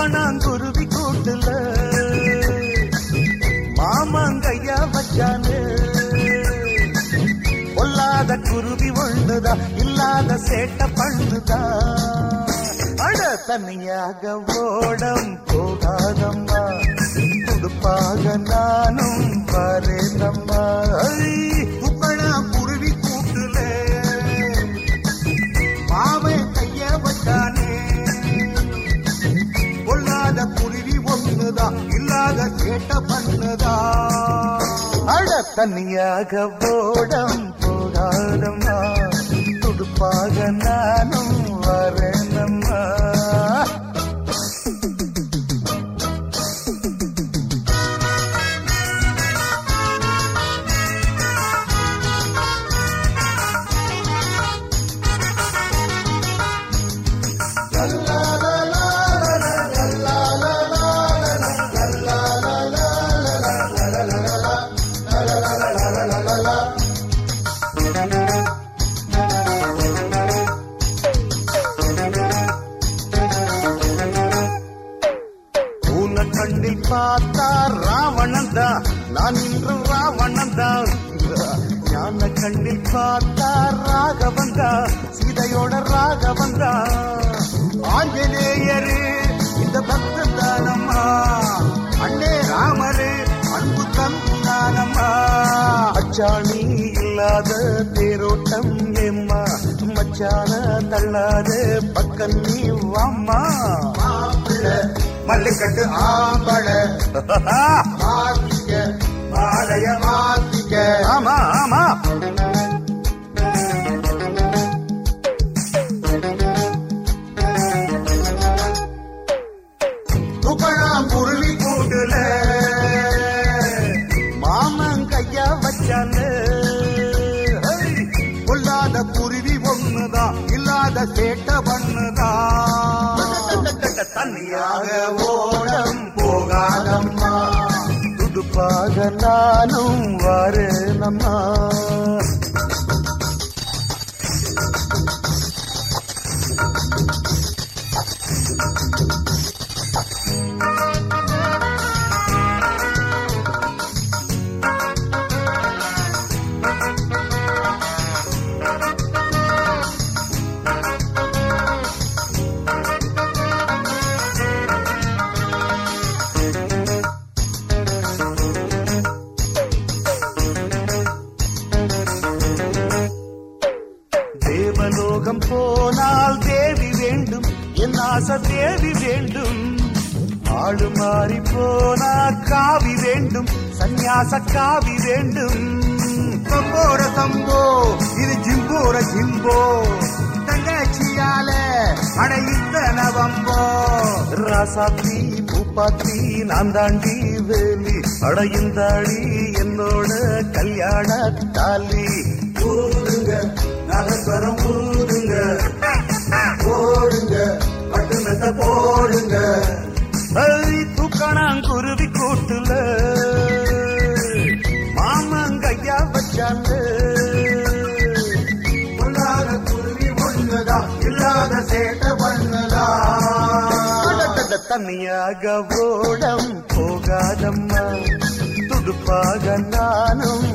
தூக்கணாங்குருவி கூட்டுல மாமங்கையா வச்சானு பொல்லாத குருவி ஒண்ணுதா இல்லாத சேட்ட பண்ணுதா அட தனியாக ஓடம் போகாதம்மா துடுப்பாக நானும் வரேனம்மா துக்கணா குருவி கூட்டுல மாமன் கைய வச்சானே பொல்லாத குருவி ஒண்ணுதா இல்லாத கேட்ட பண்ணுதா அட தனியாக போடம் போகாதம்மா துடுப்பாக நானும் வரேனம்மா உன்னை கண்ணில் பார்த்தா ராவணன் தான் நான் இன்று ராவணன் தான் ஞான கண்ணில் பார்த்தா ராகவன் தான் சீதையோட ராகவன் தான் ஆஞ்சநேயரு இந்த பக்தன் தானம்மா அண்ணே ராமரு அன்பு தந்தானம்மா அச்சாணி இல்லாத தேரோட்டம் ஏம்மா மச்சான தள்ளாத பக்கம் நீ வாம்மா மல்லிக்கட்டு ஆம்பள மாத்திக்க மாலைய மாத்திக்க ஆமா ஆமா துகழாம் குருவி கூட்டுல மாமன் கையா வச்சானு பொல்லாத குருவி ஒண்ணுதான் இல்லாத சேட்ட பண்ணுதான் தனியாக ஓடம் போகாதம்மா துடுப்பாக நானும் வரேனம்மா தேவலோகம் போனால் தேவி வேண்டும் என் ஆசை தேவி வேண்டும் ஆடு மாறி போனா காவி வேண்டும் சந்நியாச காவி வேண்டும் சம்போர சம்போ இது ஜிம்போர ஜிம்போ தங்கச்சியால அடையுத்த நவம்போ ராசாத்தி பூப்பாத்தி நான் தாண்டி வேலி அடையுந்தாடி என்னோட கல்யாண தாலி ஊருங்க நகஸ்வரம் ஊருங்க போடுங்க பட்டுனத்தை போடுங்க தூக்கணாங்குருவி கூட்டுல மாமங்கையா வச்சாங்க பொல்லாத குருவி ஒண்ணுதா இல்லாத சேட்ட பண்ணுதா தனியாக ஓடம் போகாதம்மா துடுப்பாக நானும்